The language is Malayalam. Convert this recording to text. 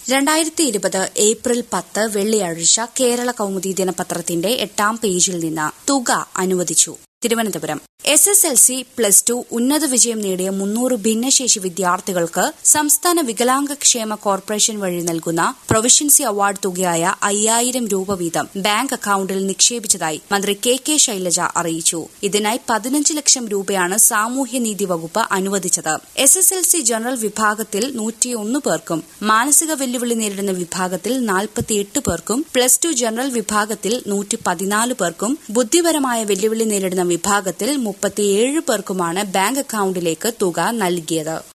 രണ്ടായിരത്തി ഇരുപത് ഏപ്രിൽ പത്ത് വെള്ളിയാഴ്ച കേരള കൗമുദി ദിനപത്രത്തിന്റെ എട്ടാം പേജിൽ നിന്ന് തുക അനുവദിച്ചു Thiruvananthapuram S S L C plus two ഉന്നത വിജയം നേടിയ മുന്നൂറ് ഭിന്നശേഷി വിദ്യാർത്ഥികൾക്ക് സംസ്ഥാന വികലാംഗ ക്ഷേമ കോർപ്പറേഷൻ വഴി നൽകുന്ന പ്രൊവിഷ്യൻസി അവാർഡ് തുകയായ അയ്യായിരം രൂപ വീതം ബാങ്ക് അക്കൌണ്ടിൽ നിക്ഷേപിച്ചതായി മന്ത്രി കെ കെ ശൈലജ അറിയിച്ചു ഇതിനായി പതിനഞ്ച് ലക്ഷം രൂപയാണ് സാമൂഹ്യനീതി വകുപ്പ് അനുവദിച്ചത് S S L C general വിഭാഗത്തിൽ നൂറ്റിയൊന്ന് പേർക്കും മാനസിക വെല്ലുവിളി നേരിടുന്ന വിഭാഗത്തിൽ നാൽപ്പത്തിയെട്ട് പേർക്കും പ്ലസ് ടു ജനറൽ വിഭാഗത്തിൽ നൂറ്റി പതിനാല് പേർക്കും ബുദ്ധിപരമായ വെല്ലുവിളി നേരിടുന്ന വിഭാഗത്തിൽ മുപ്പത്തിയേഴ് പേർക്കുമാണ് ബാങ്ക് അക്കൌണ്ടിലേക്ക് തുക നൽകിയത്